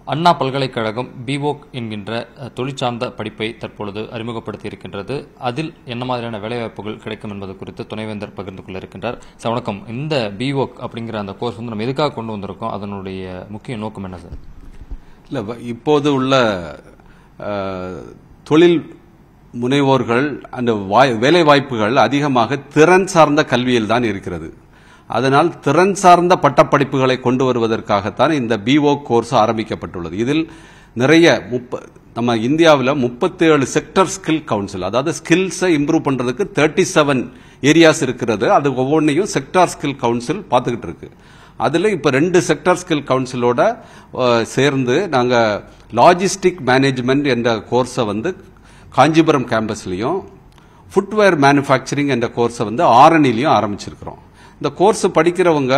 அண்ணா பல்கலைக்கழகம் பிவோக் என்கின்ற அஹ், தொழிற்சார்ந்த படிப்பை தற்பொழுது அறிமுகப்படுத்தி இருக்கின்றது அதில் என்ன மாதிரியான வேலைவாய்ப்புகள் கிடைக்கும் என்பது குறித்து துணைவேந்தர் பகிர்ந்து கொள்ள இருக்கின்றார் சார் வணக்கம் இந்த பிவோக் அப்படிங்கிற அந்த கோர்ஸ் வந்து நம்ம எதுக்காக கொண்டு வந்திருக்கோம் அதனுடைய முக்கிய நோக்கம் என்ன சார் இல்லை வ- இப்போது உள்ள அஹ், தொழில் முனைவோர்கள் அந்த வாய் வேலை வாய்ப்புகள் அதிகமாக திறன் சார்ந்த கல்வியில் தான் இருக்கிறது அதனால் திறன் சார்ந்த பட்டப்படிப்புகளை கொண்டு வருவதற்காகத்தான் இந்த பிஓ கோர்ஸ் ஆரம்பிக்கப்பட்டுள்ளது இதில் நிறைய முப்ப நம்ம இந்தியாவில் முப்பத்தேழு செக்டர் ஸ்கில் கவுன்சில் அதாவது ஸ்கில்ஸை இம்ப்ரூவ் பண்றதுக்கு தேர்ட்டி செவன் ஏரியாஸ் இருக்கிறது அது ஒவ்வொன்றையும் செக்டார் ஸ்கில் கவுன்சில் பார்த்துக்கிட்டு இருக்கு அதில் இப்போ ரெண்டு செக்டர் ஸ்கில் கவுன்சிலோட அஹ், சேர்ந்து நாங்கள் லாஜிஸ்டிக் மேனேஜ்மெண்ட் என்ற கோர்ஸை வந்து காஞ்சிபுரம் கேம்பஸ்லையும் ஃபுட்வேர் மேனுஃபேக்சரிங் என்ற கோர்ஸை வந்து ஆரணிலையும் ஆரம்பிச்சிருக்கிறோம் இந்த கோர்ஸ் படிக்கிறவங்க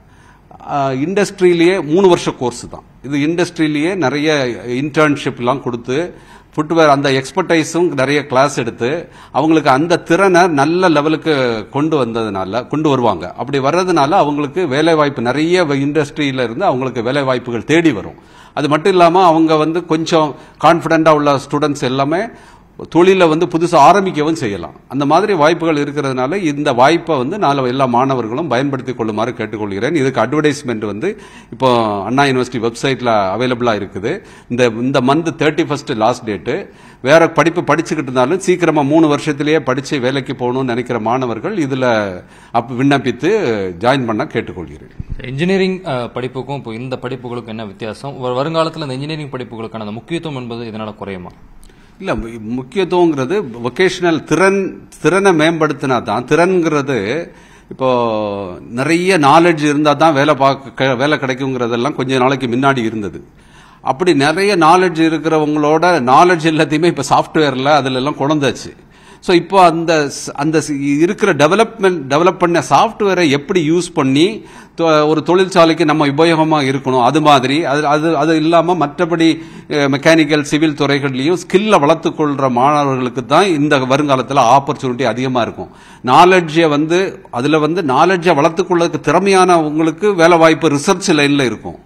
இண்டஸ்ட்ரியிலேயே மூணு வருஷ கோர்ஸ் தான் இது இண்டஸ்ட்ரியிலேயே நிறைய இன்டர்ன்ஷிப்லாம் கொடுத்து ஃபுட்வேர் அந்த எக்ஸ்பர்டைஸும் நிறைய கிளாஸ் எடுத்து அவங்களுக்கு அந்த திறனை நல்ல லெவலுக்கு கொண்டு வந்ததுனால கொண்டு வருவாங்க அப்படி வர்றதுனால அவங்களுக்கு வேலை வாய்ப்பு நிறைய இண்டஸ்ட்ரியில இருந்து அவங்களுக்கு வேலை வாய்ப்புகள் தேடி வரும் அது மட்டும் இல்லாமல் அவங்க வந்து கொஞ்சம் கான்ஃபிடென்ட்டாக உள்ள ஸ்டூடெண்ட்ஸ் எல்லாமே தொழிலை வந்து புதுசா ஆரம்பிக்கவும் செய்யலாம் அந்த மாதிரி வாய்ப்புகள் இருக்கிறதுனால இந்த வாய்ப்பை வந்து நான் எல்லா மாணவர்களும் பயன்படுத்திக் கொள்ளுமாறு கேட்டுக்கொள்கிறேன் இதுக்கு அட்வர்டைஸ்மெண்ட் வந்து இப்போ அண்ணா யூனிவர்சிட்டி வெப்சைட்ல அவைலபிளா இருக்குது இந்த இந்த month thirty first last date வேற படிப்பு படிச்சுக்கிட்டு இருந்தாலும் சீக்கிரமா மூணு வருஷத்திலேயே படிச்சு வேலைக்கு போகணும்னு நினைக்கிற மாணவர்கள் இதுல அப்ப விண்ணப்பித்து ஜாயின் பண்ண கேட்டுக்கொள்கிறேன் இன்ஜினியரிங் அஹ், படிப்புக்கும் இப்போ இந்த படிப்புகளுக்கும் என்ன வித்தியாசம் வ- வருங்காலத்தில் இந்த இன்ஜினியரிங் படிப்புகளுக்கான அந்த முக்கியத்துவம் என்பது இதனால குறையுமா இல்ல மு- முக்கியத்துவங்கிறது வொகேஷனல் திறன் திறனை மேம்படுத்தினா தான் திறன்கிறது இப்போ நிறைய நாலேஜ் இருந்தா தான் வேலை பார்க்க வேலை கிடைக்குங்கிறதெல்லாம் கொஞ்ச நாளைக்கு முன்னாடி இருந்தது அப்படி நிறைய நாலேஜ் இருக்கிறவங்களோட நாலேஜ் எல்லாத்தையுமே இப்போ சாஃப்ட்வேர்ல அதுல எல்லாம் கொண்டாச்சு ஸோ இப்போ அந்த ஸ்- அந்த ஸ்- இருக்கிற டெவலப்மெண்ட் டெவலப் பண்ண சாஃப்ட்வேரை எப்படி யூஸ் பண்ணி தொ- ஒரு தொழிற்சாலைக்கு நம்ம உபயோகமா இருக்கணும் அது மாதிரி அது அது அது இல்லாம மற்றபடி மெக்கானிக்கல் சிவில் துறைகள்லையும் ஸ்கில்லை வளர்த்துக்கொள்ற மாணவர்களுக்கு தான் இந்த வருங்காலத்தில் ஆப்பர்ச்சுனிட்டி அதிகமா இருக்கும் நாலேஜை வந்து அதுல வந்து நாலேஜை வளர்த்துக்கொள்ளதுக்கு திறமையான உங்களுக்கு வேலை வாய்ப்பு ரிசர்ச் லைன்ல இருக்கும்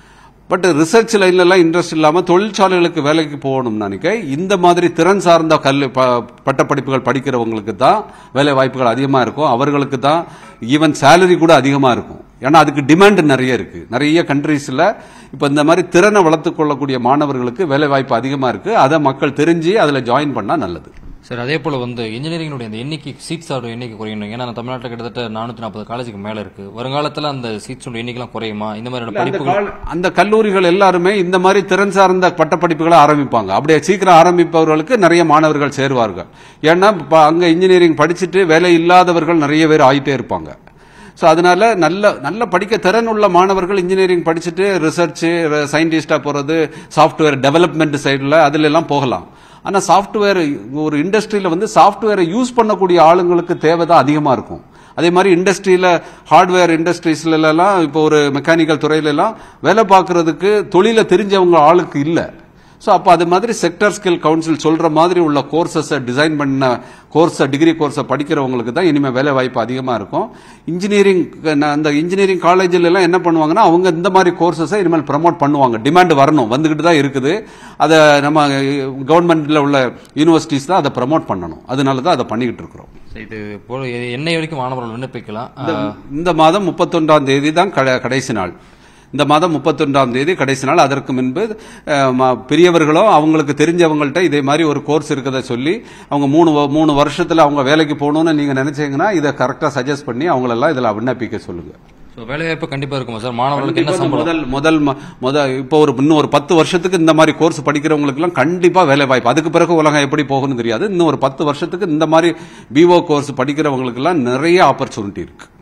பட் ரிசர்ச் லைன்ல எல்லாம் இன்ட்ரெஸ்ட் இல்லாம தொழிற்சாலைகளுக்கு வேலைக்கு போகணும்னு நினைக்க இந்த மாதிரி திறன் சார்ந்த கல்வி ப- பட்டப்படிப்புகள் படிக்கிறவங்களுக்கு தான் வேலை வாய்ப்புகள் அதிகமா இருக்கும் அவர்களுக்கு தான் ஈவன் சேலரி கூட அதிகமா இருக்கும் ஏன்னா அதுக்கு டிமாண்ட் நிறைய இருக்கு நிறைய கண்ட்ரீஸ்ல இப்ப இந்த மாதிரி திறனை வளர்த்துக் கொள்ளக்கூடிய மாணவர்களுக்கு வேலை வாய்ப்பு அதிகமா இருக்கு அதை மக்கள் தெரிஞ்சு அதுல ஜாயின் பண்ணா நல்லது சரி அதே போல வந்து இன்ஜினியரிங்குடைய அந்த எண்ணிக்கை சீட்ஸோட எண்ணிக்கை குறையணும் ஏன்னா நம்ம தமிழ்நாட்டில் கிட்டத்தட்ட நானூத்தி நாற்பது காலேஜுக்கு மேல இருக்கு வருங்காலத்துல அந்த சீட்ஸோட எண்ணிக்கைலாம் குறையுமா இந்த மாதிரியான அந்த படிப்புகள் கால- அந்த கல்லூரிகள் எல்லாருமே இந்த மாதிரி திறன் சார்ந்த பட்டப்படிப்புகளை ஆரம்பிப்பாங்க அப்படியே சீக்கிரம் ஆரம்பிப்பவர்களுக்கு நிறைய மாணவர்கள் சேருவார்கள் ஏன்னா இப்ப அங்க இன்ஜினியரிங் படிச்சுட்டு வேலை இல்லாதவர்கள் நிறைய பேர் ஆயிட்டே இருப்பாங்க ஸோ அதனால நல்ல நல்ல படிக்க திறன் உள்ள மாணவர்கள் இன்ஜினியரிங் படிச்சுட்டு ரிசர்ச் சயின்டிஸ்டா போறது சாஃப்ட்வேர் டெவலப்மெண்ட் சைடில் அதுல எல்லாம் போகலாம் ஆனா சாஃப்ட்வேர் ஒரு இண்டஸ்ட்ரியில வந்து சாஃப்ட்வேரை யூஸ் பண்ணக்கூடிய ஆளுங்களுக்கு தேவை தான் அதிகமா இருக்கும் அதே மாதிரி இண்டஸ்ட்ரியில ஹார்ட்வேர் இண்டஸ்ட்ரீஸ்ல எல்லாம் இப்போ ஒரு மெக்கானிக்கல் துறையில எல்லாம் வேலை பார்க்கறதுக்கு தொழில தெரிஞ்சவங்க ஆளுக்கு இல்ல ஸோ அப்போ அது மாதிரி செக்டர் ஸ்கில் கவுன்சில் சொல்ற மாதிரி உள்ள கோர்சஸை டிசைன் பண்ண கோர்ஸை டிகிரி கோர்ஸை படிக்கிறவங்களுக்கு தான் இனிமேல் வேலை வாய்ப்பு அதிகமாக இருக்கும் இன்ஜினியரிங் அந்த இன்ஜினியரிங் காலேஜில் எல்லாம் என்ன பண்ணுவாங்கன்னா அவங்க இந்த மாதிரி கோர்சஸை இனிமேல் ப்ரமோட் பண்ணுவாங்க டிமாண்ட் வரணும் வந்துகிட்டு தான் இருக்குது அதை நம்ம கவர்மெண்ட்ல உள்ள யூனிவர்சிட்டிஸ் தான் அதை ப்ரமோட் பண்ணணும் அதனால தான் அதை பண்ணிக்கிட்டு இருக்கிறோம் இது போல என்னை வரைக்கும் மாணவர்கள் விண்ணப்பிக்கலாம் இந்த- இந்த மாதம் முப்பத்தொன்றாம் தேதி தான் கட- கடைசி நாள் இந்த மாதம் முப்பத்தொன்றாம் தேதி கடைசி நாள் அதற்கு முன்பு அஹ், ம- பெரியவர்களும் அவங்களுக்கு தெரிஞ்சவங்கள்ட்ட இதே மாதிரி ஒரு கோர்ஸ் இருக்கதை சொல்லி அவங்க மூணு வ- மூணு வருஷத்துல அவங்க வேலைக்கு போகணும்னு நீங்க நினைச்சீங்கன்னா இதை கரெக்டா சஜஸ்ட் பண்ணி அவங்களெல்லாம் இதுல விண்ணப்பிக்க சொல்லுங்க ஸோ வேலைவாய்ப்பு கண்டிப்பா இருக்குமா சார் மாணவர்களுக்கு என்ன கண்டிப்பா சம்பளம் முதல் முதல் ம- முத இப்போ ஒரு இன்னும் ஒரு பத்து வருஷத்துக்கு இந்த மாதிரி கோர்ஸ் படிக்கிறவங்களுக்கு எல்லாம் கண்டிப்பா வேலை வாய்ப்பு அதுக்கு பிறகு உலகம் எப்படி போகும்னு தெரியாது இன்னும் ஒரு பத்து வருஷத்துக்கு இந்த மாதிரி பிஓ கோர்ஸ் படிக்கிறவங்களுக்கு எல்லாம் நிறைய ஆப்பர்ச்சுனிட்டி இருக்கு